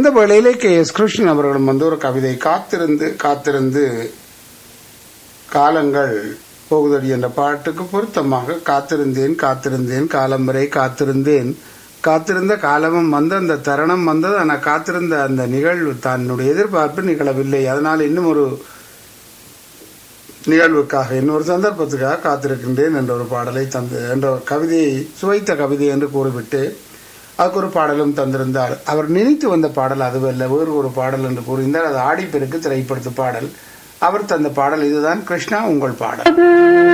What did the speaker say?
அந்த வேளையிலே K S Krishnan அவர்களும் வந்து ஒரு கவிதை காத்திருந்து காத்திருந்து காலங்கள் போகுதடி என்ற பாட்டுக்கு பொருத்தமாக காத்திருந்தேன் காத்திருந்தேன் காலம் வரை காத்திருந்தேன் காத்திருந்த காலமும் வந்து அந்த தருணம் வந்தது ஆனால் காத்திருந்த அந்த நிகழ்வு தன்னுடைய எதிர்பார்ப்பு நிகழவில்லை அதனால் இன்னும் ஒரு நிகழ்வுக்காக இன்னொரு சந்தர்ப்பத்துக்காக காத்திருக்கின்றேன் என்ற ஒரு பாடலை தந்து என்ற ஒரு கவிதையை சுவைத்த கவிதை என்று கூறிவிட்டு அதுக்கு ஒரு பாடலும் தந்திருந்தார் அவர் நினைத்து வந்த பாடல் அதுவல்ல வேறு ஒரு பாடல் என்று கூறியிருந்தார் அது ஆடிப்பெருக்கு திரைப்படுத்து பாடல் அவர் தந்த பாடல் இதுதான் கிருஷ்ணா உங்கள் பாடல்